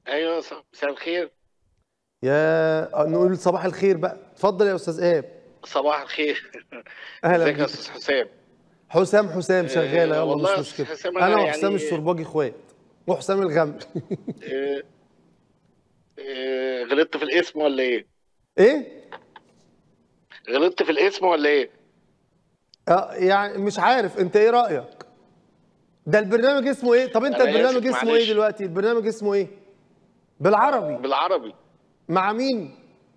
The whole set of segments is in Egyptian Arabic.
ايوه صح. مساء الخير يا نقول صباح الخير بقى اتفضل يا استاذ ايهاب صباح الخير اهلا ازيك يا بيك استاذ حسام حسام حسام شغاله يلا والله يا مش أستاذ مشكله حسام انا أنا وحسام يعني- الشرباجي اخوات وحسام الغمري آه، آه، غلطت في الاسم ولا ايه؟ ايه غلطت في الاسم ولا ايه؟ اه يعني مش عارف انت ايه رايك ده البرنامج اسمه ايه طب انت أنا البرنامج آسف، اسمه معلش. ايه دلوقتي البرنامج اسمه ايه بالعربي بالعربي مع مين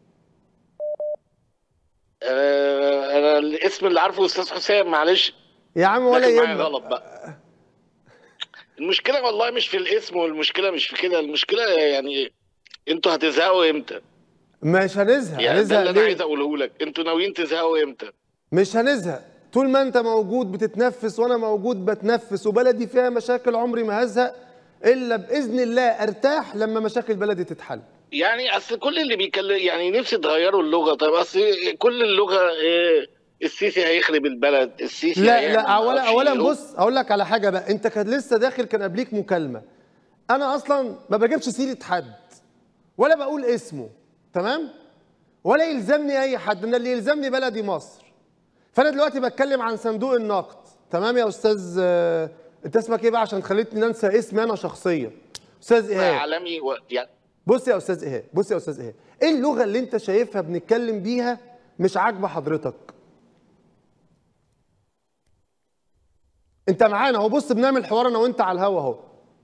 آه، انا الاسم اللي عارفه استاذ حسام معلش يا عم ولا داخل معايا يهمك غلط بقى المشكله والله مش في الاسم والمشكله مش في كده المشكله يعني انتوا هتزهقوا امتى؟ مش هنزهق يعني ده هنزهق اللي انا ليه عايز اقوله لك انتوا ناويين تزهقوا امتى؟ مش هنزهق طول ما انت موجود بتتنفس وانا موجود بتنفس وبلدي فيها مشاكل عمري ما هزهق الا باذن الله ارتاح لما مشاكل بلدي تتحل يعني اصل كل اللي بيتكلم يعني نفسي تغيروا اللغه طب اصل كل اللغه إيه، السيسي هيخرب البلد السيسي لا هيعمل لا معرفش اولا إيه. اولا هو- بص اقول لك على حاجه بقى انت كان لسه داخل كان قبليك مكالمه انا اصلا ما بجيبش سيره حد ولا بقول اسمه تمام ولا يلزمني اي حد انا اللي يلزمني بلدي مصر فانا دلوقتي بتكلم عن صندوق النقد تمام يا استاذ آه، انت اسمك ايه بقى عشان خليتني ننسى اسمي انا شخصيا استاذ ايهاب عالمي و... يعني بص يا استاذ ايهاب بص يا استاذ ايهاب ايه اللغه اللي انت شايفها بنتكلم بيها مش عاجبه حضرتك انت معانا اهو بص بنعمل حوار انا وانت على الهوا اهو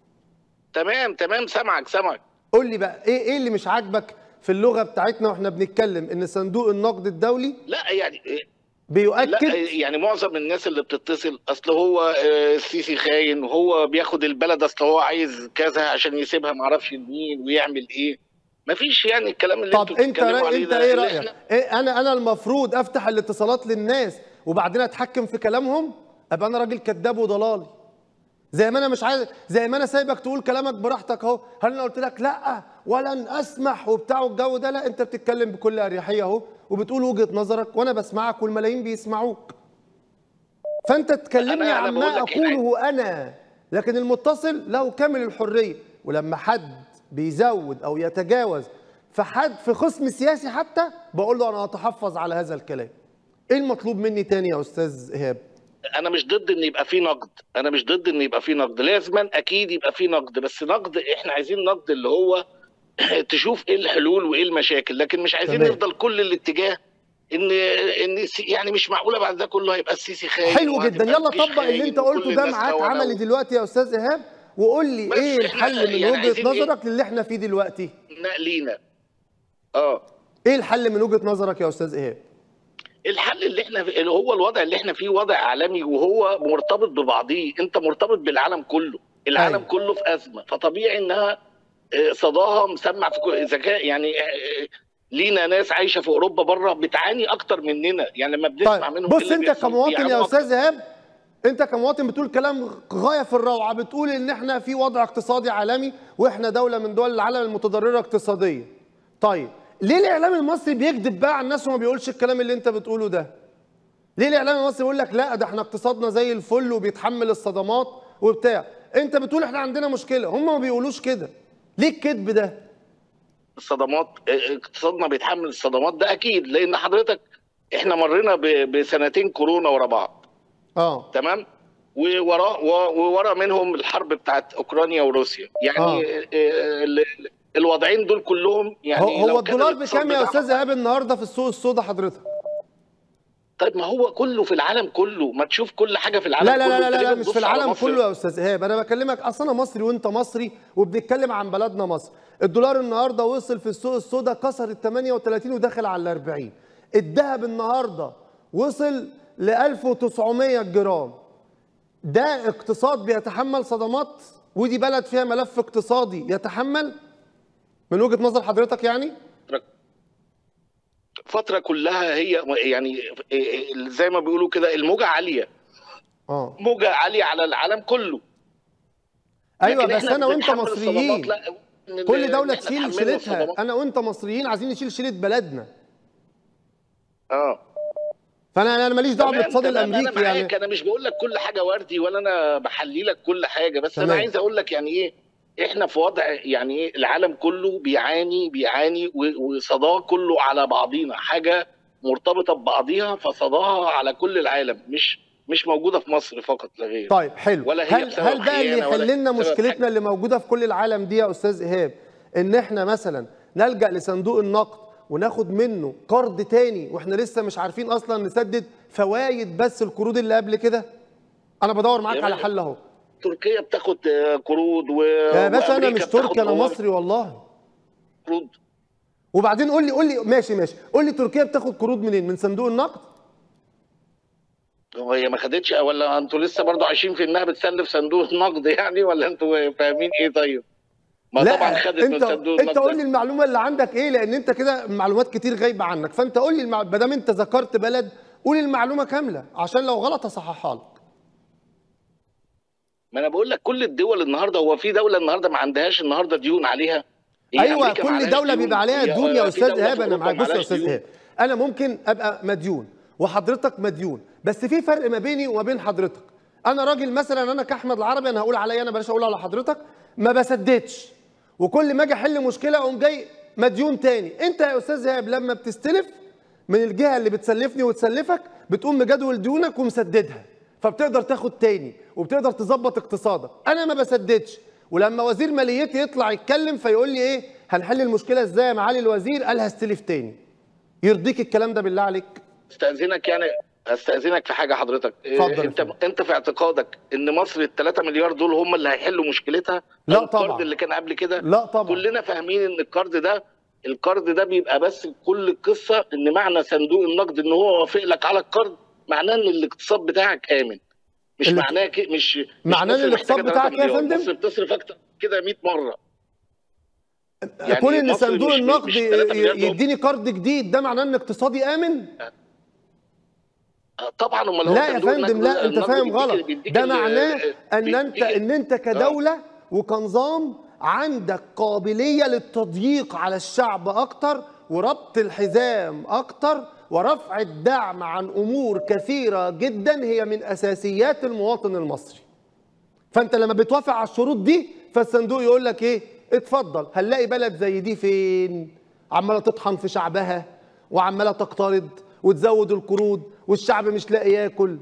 تمام تمام سامعك سامعك قول لي بقى ايه ايه اللي مش عاجبك في اللغه بتاعتنا واحنا بنتكلم ان صندوق النقد الدولي لا يعني إيه، لا بيؤكد يعني معظم الناس اللي بتتصل اصل هو آه، السيسي خاين وهو بياخد البلد اصل هو عايز كذا عشان يسيبها معرفش لمين ويعمل ايه مفيش يعني الكلام اللي طب انتوا انت بتتكلموا رأي عليه انت ده ايه اللي رايك احنا- إيه انا انا المفروض افتح الاتصالات للناس وبعدين اتحكم في كلامهم ابقى انا راجل كذاب وضلالي زي ما انا مش عايز زي ما انا سايبك تقول كلامك براحتك اهو هل انا قلت لك لا ولن اسمح وبتاع والجو ده لا انت بتتكلم بكل اريحيه اهو وبتقول وجهه نظرك وانا بسمعك والملايين بيسمعوك فانت تكلمني أنا- أنا عن بقول ما لك إحنا- اقوله انا لكن المتصل له كامل الحريه ولما حد بيزود او يتجاوز في حد في خصم سياسي حتى بقول له انا هتحفظ على هذا الكلام ايه المطلوب مني تاني يا استاذ ايهاب انا مش ضد ان يبقى في نقد انا مش ضد ان يبقى في نقد لازما اكيد يبقى في نقد بس نقد احنا عايزين نقد اللي هو تشوف ايه الحلول وايه المشاكل لكن مش عايزين تمام. نفضل كل الاتجاه ان ان السي- يعني مش معقوله بعد ده كله هيبقى السيسي خاين حلو جدا وهتبقى يلا الجيش طبق اللي خاين انت وكل قلته ده الناس معاك خونة عملي و- دلوقتي يا استاذ ايهاب وقول لي بس ايه احنا الحل من يعني وجهه عايزين ايه؟ نظرك للي احنا فيه دلوقتي نقلينا اه ايه الحل من وجهه نظرك يا استاذ ايهاب الحل اللي احنا اللي هو الوضع اللي احنا فيه وضع عالمي وهو مرتبط ببعضيه انت مرتبط بالعالم كله العالم أيوة. كله في ازمه فطبيعي انها آه، صداها مسمع في كل ذكاء يعني آه، آه، لينا ناس عايشه في اوروبا بره بتعاني اكتر مننا يعني لما بنسمع طيب منهم إيه بص اللي انت بيحصل، كمواطن يا بيعانوا استاذ ايهاب انت كمواطن بتقول كلام غايه في الروعه بتقول ان احنا في وضع اقتصادي عالمي واحنا دوله من دول العالم المتضرره اقتصاديا طيب ليه الاعلام المصري بيكذب بقى على الناس وما بيقولش الكلام اللي انت بتقوله ده ليه الاعلام المصري يقول لك لا ده احنا اقتصادنا زي الفل وبيتحمل الصدمات وبتاع انت بتقول احنا عندنا مشكله هم ما بيقولوش كده ليه الكذب ده الصدمات آه، اقتصادنا بيتحمل الصدمات ده اكيد لان حضرتك احنا مرينا ب- بسنتين كورونا ورا بعض اه تمام وورا و- وورا منهم الحرب بتاعت اوكرانيا وروسيا يعني آه. آه. ال- ال- الوضعين دول كلهم يعني هو, لو هو كان الدولار الاقتصاد بكام يا بتاعهم- استاذ ايهاب النهارده في السوق السوداء حضرتك طيب ما هو كله في العالم كله ما تشوف كل حاجه في العالم لا لا كله لا لا, أنت لا, ليه لا مش بتبص في على العالم مصر؟ كله يا استاذ ايهاب انا بكلمك اصل انا مصري وانت مصري وبنتكلم عن بلدنا مصر الدولار النهارده وصل في السوق السوداء كسر ال 38 وداخل على ال 40 الذهب النهارده وصل ل 1900 جرام ده اقتصاد بيتحمل صدمات ودي بلد فيها ملف اقتصادي يتحمل من وجهة نظر حضرتك يعني فتره كلها هي يعني زي ما بيقولوا كده الموجه عاليه اه موجه عاليه على العالم كله ايوه لكن بس إحنا انا وانت بنتحمل مصريين الصدمات، لا، إن- كل إن دولة إحنا تشيل تحملنا شيلتها الصدمات. انا وانت مصريين عايزين نشيل شيلة بلدنا اه فانا انا ماليش دعوه تمام، بالاقتصاد تمام، الامريكي انا يعني معاك انا مش بقول لك كل حاجه وردي ولا انا بحلي لك كل حاجه بس انا تمام. عايز اقول لك يعني ايه احنا في وضع يعني ايه العالم كله بيعاني بيعاني و- وصداه كله على بعضينا حاجه مرتبطه ببعضيها فصداها على كل العالم مش مش موجوده في مصر فقط لا غير طيب حلو ولا هي هل بسبب هل بقى اللي خيانة ولا يحل لنا بسبب مشكلتنا حاجة. اللي موجوده في كل العالم دي يا استاذ ايهاب ان احنا مثلا نلجا لصندوق النقد وناخد منه قرض تاني واحنا لسه مش عارفين اصلا نسدد فوايد بس القروض اللي قبل كده انا بدور معاك يا على باشا، حل اهو تركيا بتاخد آه، قروض و يا باشا انا وأمريكا مش بتاخد تركي انا قروض- مصري والله قروض وبعدين قول لي قول لي ماشي ماشي قول لي تركيا بتاخد قروض منين من صندوق النقد هي ما خدتش ولا انتوا لسه برضو عايشين في انها بتسلف صندوق النقد يعني ولا انتوا فاهمين ايه طيب؟ ما طبعا خدت من انت صندوق انت قول لي النقد المعلومه اللي عندك ايه لان انت كده معلومات كتير غايبه عنك فانت قول لي المع... ما دام انت ذكرت بلد قول المعلومه كامله عشان لو غلط اصححها لك ما انا بقول لك كل الدول النهارده هو في دوله النهارده ما عندهاش النهارده ديون عليها هي ايوه أمريكا ما كل عليهاش دوله ديون. بيبقى عليها هي- ديون يا في استاذ دولة ايهاب في انا أوروبا معاك ما بص يا عليهاش استاذ ديون. ايهاب انا ممكن ابقى مديون وحضرتك مديون بس في فرق ما بيني وما بين حضرتك انا راجل مثلا انا كاحمد العربي انا هقول عليا انا بلاش اقول على حضرتك ما بسددش وكل ما اجي احل مشكله اقوم جاي مديون تاني انت يا استاذ ايهاب لما بتستلف من الجهه اللي بتسلفني وتسلفك بتقوم مجدول ديونك ومسددها فبتقدر تاخد تاني وبتقدر تظبط اقتصادك انا ما بسددش ولما وزير ماليتي يطلع يتكلم فيقول لي ايه هنحل المشكله ازاي يا معالي الوزير قال هستلف تاني يرضيك الكلام ده بالله عليك استاذنك يعني استاذنك في حاجه حضرتك إيه، اتفضل يا انت فندم. انت في اعتقادك ان مصر ال 3 مليار دول هم اللي هيحلوا مشكلتها لا أو القرض طبعا. اللي كان قبل كده لا طبعا كلنا فاهمين ان القرض ده القرض ده بيبقى بس كل القصه ان معنى صندوق النقد ان هو وافق لك على القرض معناه ان الاقتصاد بتاعك امن مش اللي- معناه كي مش مش معناه إن مصر الاقتصاد محتاجة بتاعك 3 إيه يا مليار. فندم؟ مصر بتصرف اكتر كده 100 مره يعني كون ان مصر صندوق مش- النقد مش 3 مليار دول. يديني قرض جديد ده معناه ان اقتصادي امن آه، طبعا امال هو لا يا صندوق فندم النقد- لا انت النقد فاهم بيديك- غلط بيديك ده ال- معناه ان بيديك- انت ان انت كدوله وكنظام عندك قابليه للتضييق على الشعب اكتر وربط الحزام اكتر ورفع الدعم عن امور كثيره جدا هي من اساسيات المواطن المصري فانت لما بتوافق على الشروط دي فالصندوق يقول لك ايه اتفضل هنلاقي بلد زي دي فين عماله تطحن في شعبها وعماله تقترض وتزود القروض والشعب مش لاقي ياكل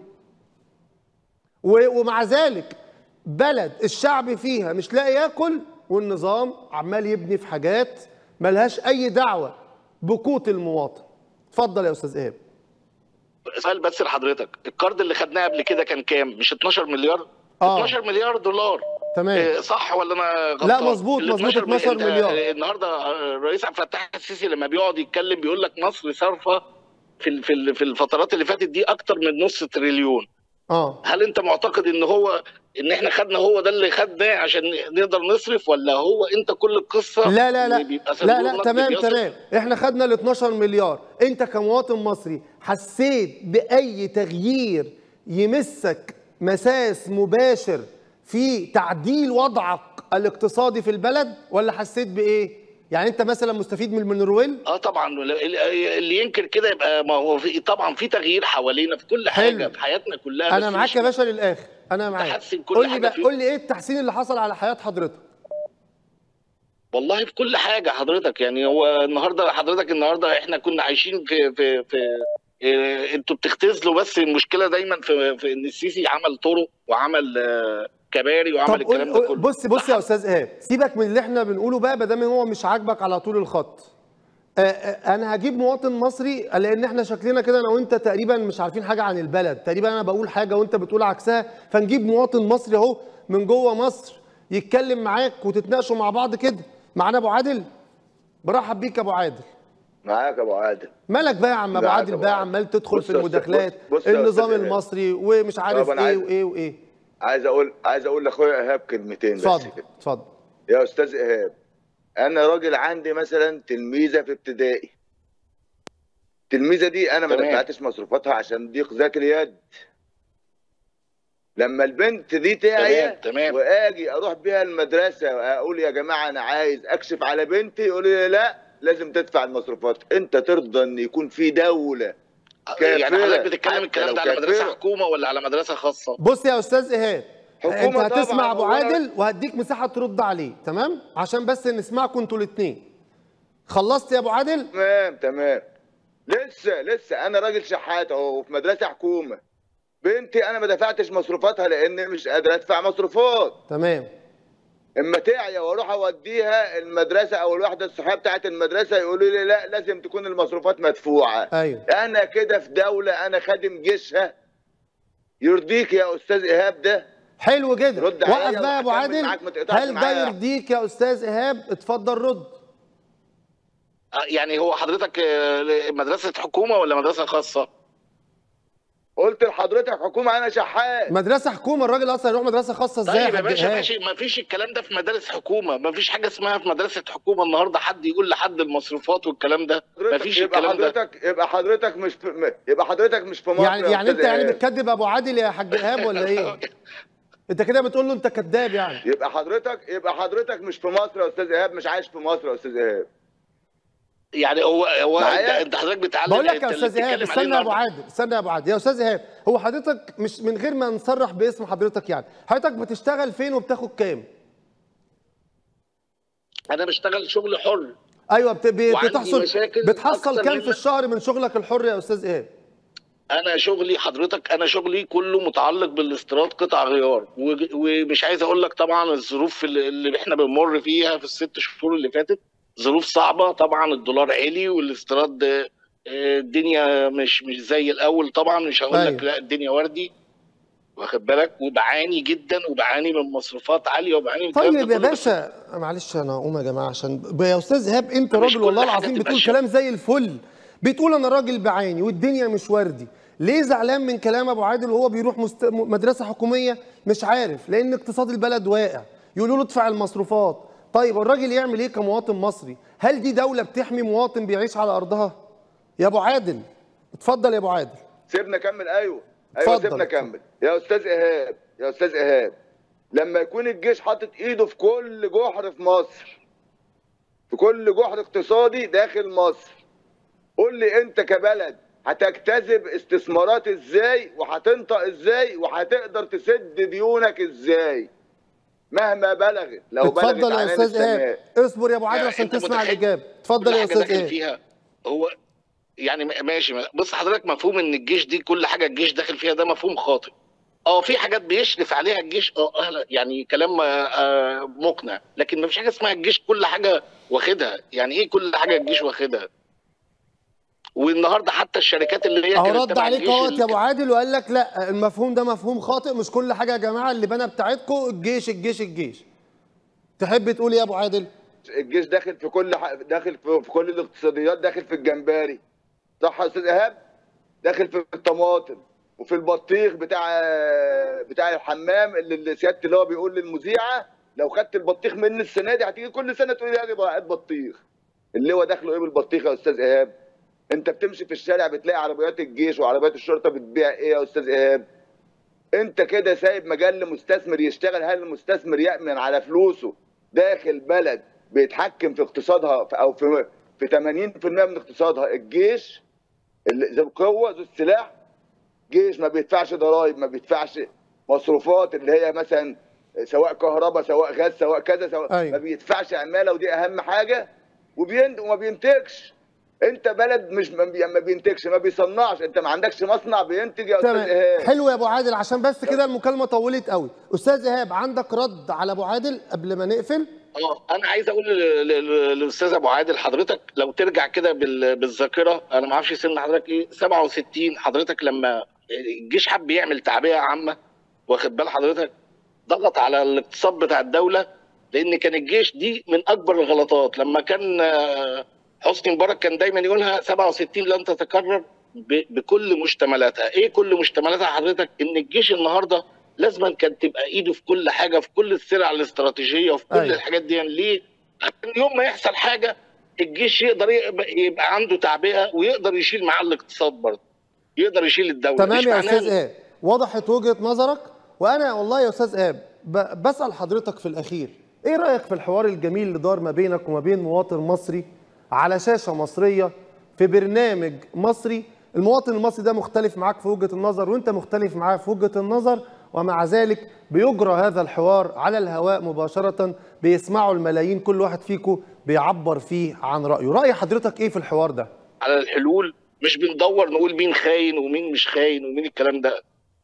و- ومع ذلك بلد الشعب فيها مش لاقي ياكل والنظام عمال يبني في حاجات ملهاش اي دعوه بقوت المواطن اتفضل يا استاذ ايهاب سؤال بس لحضرتك القرض اللي خدناه قبل كده كان كام مش 12 مليار آه. 12 مليار دولار تمام إيه، صح ولا انا غلطان لا، مظبوط، ال مظبوط، 12 12 أنت مليار. النهارده الرئيس عبد الفتاح السيسي لما بيقعد يتكلم بيقول لك مصر صارفه في ال- في ال- في الفترات اللي فاتت دي اكتر من نص تريليون اه هل انت معتقد ان هو ان احنا خدنا هو ده اللي خدناه عشان نقدر نصرف ولا هو انت كل القصه لا لا لا إن بيبقى صندوق لا لا النقد تمام بيصرف؟ تمام احنا خدنا ال 12 مليار انت كمواطن مصري حسيت باي تغيير يمسك مساس مباشر في تعديل وضعك الاقتصادي في البلد ولا حسيت بايه يعني انت مثلا مستفيد من المنرويل اه طبعا اللي ينكر كده يبقى ما هو في طبعا في تغيير حوالينا في كل حلو. حاجه في حياتنا كلها انا بس معاك مش- يا باشا للاخر انا معاك تحسن كل قول لي حاجة بقى فيه. قول لي ايه التحسين اللي حصل على حياه حضرتك والله في كل حاجه حضرتك يعني هو النهارده حضرتك النهارده احنا كنا عايشين في في في إيه انتوا بتختزلوا بس المشكله دايما في, في ان السيسي عمل طرق وعمل آه، كباري وعمل طب الكلام قول ده كله بص بص يا استاذ ايهاب سيبك من اللي احنا بنقوله بقى ما دام هو مش عاجبك على طول الخط آه، آه، انا هجيب مواطن مصري لان احنا شكلنا كده انا وانت تقريبا مش عارفين حاجه عن البلد تقريبا انا بقول حاجه وانت بتقول عكسها فنجيب مواطن مصري اهو من جوه مصر يتكلم معاك وتتناقشوا مع بعض كده معانا ابو عادل برحب بيك يا ابو عادل معاك يا ابو عادل مالك بقى يا عم ابو معاك عادل يا أبو بقى عادل. عمال تدخل بص في يا أستاذ- المداخلات بص- بص يا النظام أستاذ إيهاب. المصري ومش عارف طب أنا ايه عايز- وايه وايه عايز اقول عايز اقول لاخويا ايهاب كلمتين بس اتفضل كده اتفضل يا استاذ ايهاب انا راجل عندي مثلا تلميذه في ابتدائي التلميذه دي انا ما تمام. دفعتش مصروفاتها عشان ضيق ذاك اليد لما البنت دي تعيا تمام تمام واجي اروح بيها المدرسه اقول يا جماعه انا عايز اكشف على بنتي يقولوا لي لا لازم تدفع المصروفات انت ترضى ان يكون في دوله يعني كافرة. حضرتك بتتكلم حتى الكلام لو ده على مدرسه كافرة. حكومه ولا على مدرسه خاصه بص يا استاذ ايهاب انت حكومة هتسمع طبعاً، ابو وأنا- عادل وهديك مساحه ترد عليه تمام عشان بس نسمعكم انتوا الاثنين خلصت يا ابو عادل تمام تمام لسه لسه انا راجل شحات اهو في مدرسه حكومه بنتي انا ما دفعتش مصروفاتها لان مش قادر ادفع مصروفات تمام اما تعيا واروح اوديها المدرسه او الوحده الصحيه بتاعه المدرسه يقولوا لي لا لازم تكون المصروفات مدفوعه ايوه انا كده في دوله انا خادم جيشها يرضيك يا استاذ ايهاب ده حلو جدا رد عليا وقف بقى يا ابو وهكمل عادل معاك، ما تقطعش هل ده معايا. يرضيك يا استاذ ايهاب اتفضل رد آه، يعني هو حضرتك آه، مدرسه حكومه ولا مدرسه خاصه؟ قلت لحضرتك حكومه انا شحات مدرسه حكومه الراجل اصلا يروح مدرسه خاصه ازاي طيب يا حاج باشا إيهاب؟ ماشي ما فيش الكلام ده في مدارس حكومه ما فيش حاجه اسمها في مدرسه حكومه النهارده حد يقول لحد المصروفات والكلام ده ما فيش يبقى الكلام ده حضرتك يبقى حضرتك مش في يبقى حضرتك مش في مصر يعني يا يعني أستاذ انت يعني إيهاب. بتكذب ابو عادل يا حاج ايهاب ولا ايه انت كده بتقول له انت كذاب يعني يبقى حضرتك يبقى حضرتك مش في مصر يا استاذ ايهاب مش عايش في مصر يا استاذ ايهاب يعني هو هو انت, معايا؟ انت حضرتك بتعلم بقول لك انت يا اللي استاذ ايهاب بتتكلم عليه استنى يا ابو النهاردة. عادل استنى يا ابو عادل يا استاذ ايهاب هو حضرتك مش من غير ما نصرح باسم حضرتك يعني حضرتك بتشتغل فين وبتاخد كام انا بشتغل شغل حر ايوه بت... ب- وعندي بتحصل مشاكل بتحصل أكتر كام في منك. الشهر من شغلك الحر يا استاذ ايهاب انا شغلي حضرتك انا شغلي كله متعلق بالاستيراد قطع غيار وج- ومش عايز اقول لك طبعا الظروف اللي, اللي احنا بنمر فيها في الست شهور اللي فاتت ظروف صعبه طبعا الدولار عالي والاستيراد آه، الدنيا مش مش زي الاول طبعا مش هقول أيوة. لك لا الدنيا وردي واخد بالك وبعاني جدا وبعاني من مصروفات عاليه وبعاني من الكلام ده طيب يا كله. باشا معلش انا هقوم يا جماعه عشان ب- يا استاذ ايهاب انت مش راجل كل والله حاجة العظيم تبقى بتقول شغل. كلام زي الفل بتقول انا راجل بعاني والدنيا مش وردي ليه زعلان من كلام ابو عادل وهو بيروح مست... م- مدرسه حكوميه مش عارف لان اقتصاد البلد واقع يقولوا له ادفع المصروفات طيب الراجل يعمل ايه كمواطن مصري هل دي دوله بتحمي مواطن بيعيش على ارضها يا ابو عادل اتفضل يا ابو عادل سيبنا كمل ايوه ايوه اتفضل. سيبنا كمل يا استاذ ايهاب يا استاذ ايهاب لما يكون الجيش حاطط ايده في كل جحر في مصر في كل جحر اقتصادي داخل مصر قول لي انت كبلد هتجتذب استثمارات ازاي وهتنطق ازاي وهتقدر تسد ديونك ازاي مهما بلغت لو بلغت اتفضل يا عنان استاذ ايهاب السماء اصبر يا ابو عادل يعني عشان أنت تسمع متخيل الاجابه اتفضل كل يا حاجة استاذ داخل ايهاب فيها هو يعني ماشي بص حضرتك مفهوم ان الجيش دي كل حاجه الجيش داخل فيها ده مفهوم خاطئ اه في حاجات بيشرف عليها الجيش اه أهلا يعني كلام آه مقنع لكن ما فيش حاجه اسمها الجيش كل حاجه واخدها يعني ايه كل حاجه الجيش واخدها والنهارده حتى الشركات اللي هي اهو كانت رد تبع عليك الجيش اهوت ال- يا ابو عادل وقال لك لا المفهوم ده مفهوم خاطئ مش كل حاجه يا جماعه اللي بنا بتاعتكم الجيش الجيش الجيش تحب تقول ايه يا ابو عادل الجيش داخل في كل ح... داخل في... في كل الاقتصاديات داخل في الجمبري صح يا استاذ ايهاب داخل في الطماطم وفي البطيخ بتاع بتاع الحمام اللي اللي سياده اللي هو بيقول للمذيعه لو خدت البطيخ مني السنه دي هتيجي كل سنه تقول لي هاجي بقى هات بطيخ اللي هو داخله ايه بالبطيخ يا استاذ ايهاب انت بتمشي في الشارع بتلاقي عربيات الجيش وعربيات الشرطه بتبيع ايه يا استاذ ايهاب انت كده سايب مجال لمستثمر يشتغل هل المستثمر يامن على فلوسه داخل بلد بيتحكم في اقتصادها في- او في في 80% من اقتصادها الجيش اللي ذو القوه ذو السلاح جيش ما بيدفعش ضرائب ما بيدفعش مصروفات اللي هي مثلا سواء كهرباء سواء غاز سواء كذا سواء أيوة. ما بيدفعش عماله ودي اهم حاجه وبين وما بينتجش انت بلد مش ما بي- ما بينتجش ما بيصنعش انت ما عندكش مصنع بينتج يا استاذ تمام ايهاب حلو يا ابو عادل عشان بس كده المكالمه طولت قوي استاذ ايهاب عندك رد على ابو عادل قبل ما نقفل اه انا عايز اقول لل- لل- للاستاذ ابو عادل حضرتك لو ترجع كده بال- بالذاكره انا ما اعرفش سن حضرتك ايه 67 حضرتك لما الجيش حب يعمل تعبئه عامه واخد بال حضرتك ضغط على الاقتصاد بتاع الدوله لان كان الجيش دي من اكبر الغلطات لما كان آه، حسني مبارك كان دايما يقولها 67 لن تتكرر ب- بكل مشتملاتها ايه كل مشتملاتها حضرتك ان الجيش النهارده لازما كانت تبقى ايده في كل حاجه في كل السلع الاستراتيجيه وفي كل أيوة. الحاجات دي ليه عشان يوم ما يحصل حاجه الجيش يقدر يبقى, يبقى عنده تعبئه ويقدر يشيل معاه الاقتصاد برضه يقدر يشيل الدوله تمام مش يا معناها استاذ ايهاب وضحت وجهه نظرك وانا والله يا استاذ ايهاب ب- بسال حضرتك في الاخير ايه رايك في الحوار الجميل اللي دار ما بينك وما بين مواطن مصري على شاشه مصريه في برنامج مصري المواطن المصري ده مختلف معاك في وجهه النظر وانت مختلف معاه في وجهه النظر ومع ذلك بيجرى هذا الحوار على الهواء مباشرة بيسمعوا الملايين كل واحد فيكم بيعبر فيه عن رأيه رأي حضرتك إيه في الحوار ده؟ على الحلول مش بندور نقول مين خاين ومين مش خاين ومين الكلام ده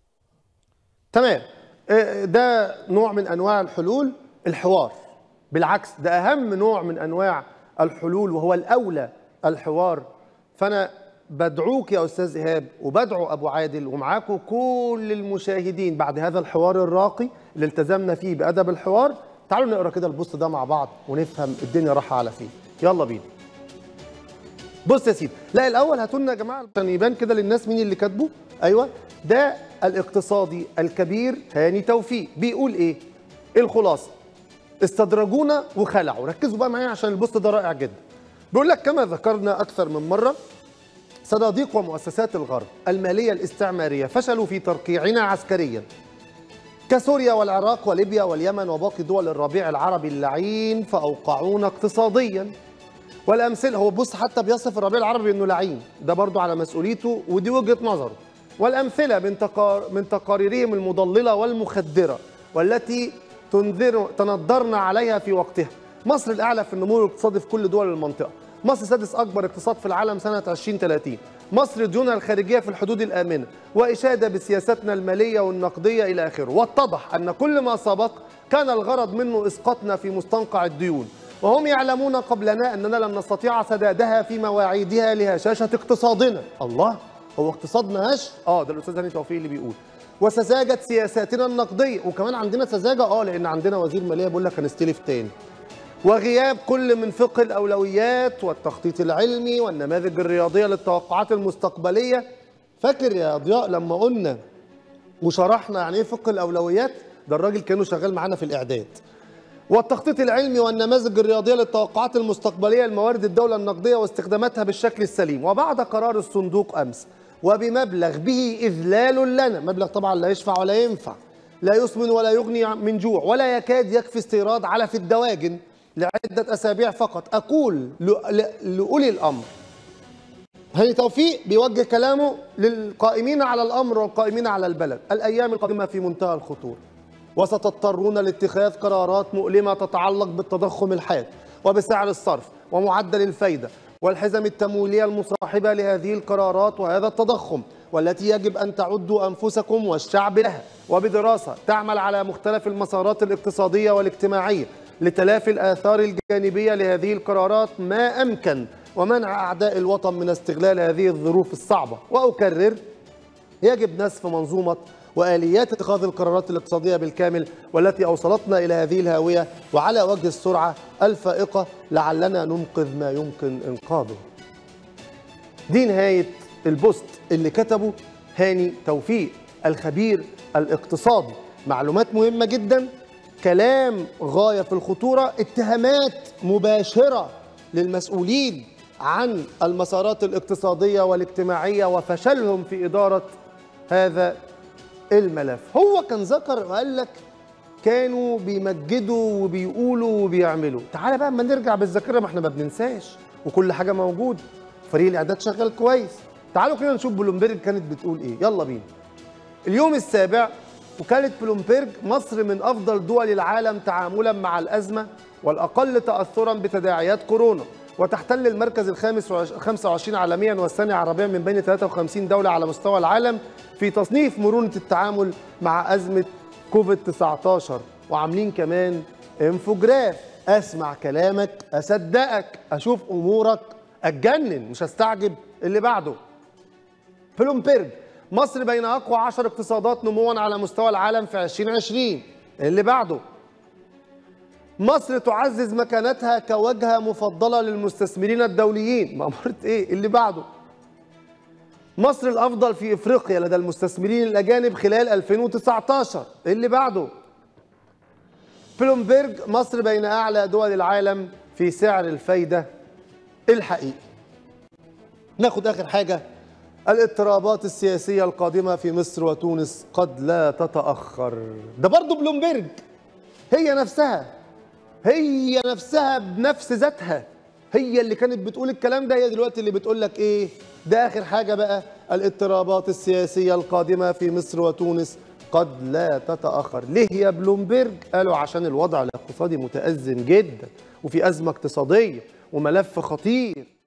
تمام آه، ده نوع من انواع الحلول الحوار بالعكس ده اهم نوع من انواع الحلول وهو الاولى الحوار فانا بدعوك يا استاذ ايهاب وبدعو ابو عادل ومعاكم كل المشاهدين بعد هذا الحوار الراقي اللي التزمنا فيه بادب الحوار تعالوا نقرا كده البوست ده مع بعض ونفهم الدنيا رايحه على فين يلا بينا بص يا سيدي لا الاول هاتوا لنا يا جماعه عشان يبان كده للناس مين اللي كاتبه ايوه ده الاقتصادي الكبير هاني توفيق بيقول ايه الخلاصه استدرجونا وخلعوا ركزوا بقى معايا عشان البوست ده رائع جدا بيقول لك كما ذكرنا اكثر من مره صناديق ومؤسسات الغرب الماليه الاستعماريه فشلوا في ترقيعنا عسكريا كسوريا والعراق وليبيا واليمن وباقي دول الربيع العربي اللعين فاوقعونا اقتصاديا والامثله هو بص حتى بيصف الربيع العربي انه لعين ده برضو على مسؤوليته ودي وجهه نظره والامثله من تقار من تقاريرهم المضلله والمخدره والتي تنذر تنظرنا عليها في وقتها مصر الاعلى في النمو الاقتصادي في كل دول المنطقه مصر سادس اكبر اقتصاد في العالم سنه 2030 مصر ديونها الخارجيه في الحدود الامنه واشاده بسياستنا الماليه والنقديه الى اخره واتضح ان كل ما سبق كان الغرض منه اسقاطنا في مستنقع الديون وهم يعلمون قبلنا اننا لن نستطيع سدادها في مواعيدها لهشاشه اقتصادنا الله هو اقتصادنا هش اه ده الاستاذ هاني توفيق اللي بيقول وسذاجه سياساتنا النقديه وكمان عندنا سذاجه اه لان عندنا وزير ماليه بيقول لك هنستلف تاني وغياب كل من فقه الاولويات والتخطيط العلمي والنماذج الرياضيه للتوقعات المستقبليه فاكر يا ضياء لما قلنا وشرحنا يعني ايه فقه الاولويات ده الراجل كانه شغال معانا في الاعداد والتخطيط العلمي والنماذج الرياضيه للتوقعات المستقبليه لموارد الدوله النقديه واستخداماتها بالشكل السليم وبعد قرار الصندوق امس وبمبلغ به اذلال لنا مبلغ طبعا لا يشفع ولا ينفع لا يسمن ولا يغني من جوع ولا يكاد يكفي استيراد علف الدواجن لعده اسابيع فقط اقول ل- لاولي الامر هاني توفيق بيوجه كلامه للقائمين على الامر والقائمين على البلد الايام القادمه في منتهى الخطوره وستضطرون لاتخاذ قرارات مؤلمه تتعلق بالتضخم الحاد وبسعر الصرف ومعدل الفايده والحزم التمويليه المصاحبه لهذه القرارات وهذا التضخم والتي يجب ان تعدوا انفسكم والشعب لها وبدراسه تعمل على مختلف المسارات الاقتصاديه والاجتماعيه لتلافي الاثار الجانبيه لهذه القرارات ما امكن ومنع اعداء الوطن من استغلال هذه الظروف الصعبه واكرر يجب نسف منظومة وآليات اتخاذ القرارات الاقتصادية بالكامل والتي أوصلتنا إلى هذه الهاوية وعلى وجه السرعة الفائقة لعلنا ننقذ ما يمكن إنقاذه دي نهاية البوست اللي كتبه هاني توفيق الخبير الاقتصادي معلومات مهمة جدا كلام غاية في الخطورة اتهامات مباشرة للمسؤولين عن المسارات الاقتصادية والاجتماعية وفشلهم في إدارة هذا الملف هو كان ذكر وقال لك كانوا بيمجدوا وبيقولوا وبيعملوا تعالى بقى اما نرجع بالذاكره ما احنا ما بننساش وكل حاجه موجود فريق الاعداد شغال كويس تعالوا كده نشوف بلومبرج كانت بتقول ايه يلا بينا اليوم السابع وكالة بلومبرج مصر من أفضل دول العالم تعاملا مع الأزمة والأقل تأثرا بتداعيات كورونا وتحتل المركز الخامس وعش- 25 عالميا والثاني عربيا من بين 53 دولة على مستوى العالم في تصنيف مرونة التعامل مع أزمة كوفيد 19 وعاملين كمان انفوجراف أسمع كلامك أصدقك أشوف أمورك أتجنن مش هستعجب اللي بعده بلومبرج مصر بين اقوى 10 اقتصادات نموا على مستوى العالم في 2020 اللي بعده مصر تعزز مكانتها كوجهه مفضله للمستثمرين الدوليين مأمورة ايه اللي بعده مصر الافضل في افريقيا لدى المستثمرين الاجانب خلال 2019 اللي بعده بلومبرج مصر بين اعلى دول العالم في سعر الفايده الحقيقي ناخد اخر حاجه الاضطرابات السياسيه القادمه في مصر وتونس قد لا تتاخر ده برضه بلومبرج هي نفسها هي نفسها بنفس ذاتها هي اللي كانت بتقول الكلام ده هي دلوقتي اللي بتقول لك ايه ده اخر حاجه بقى الاضطرابات السياسيه القادمه في مصر وتونس قد لا تتاخر ليه يا بلومبرج قالوا عشان الوضع الاقتصادي متازم جدا وفي ازمه اقتصاديه وملف خطير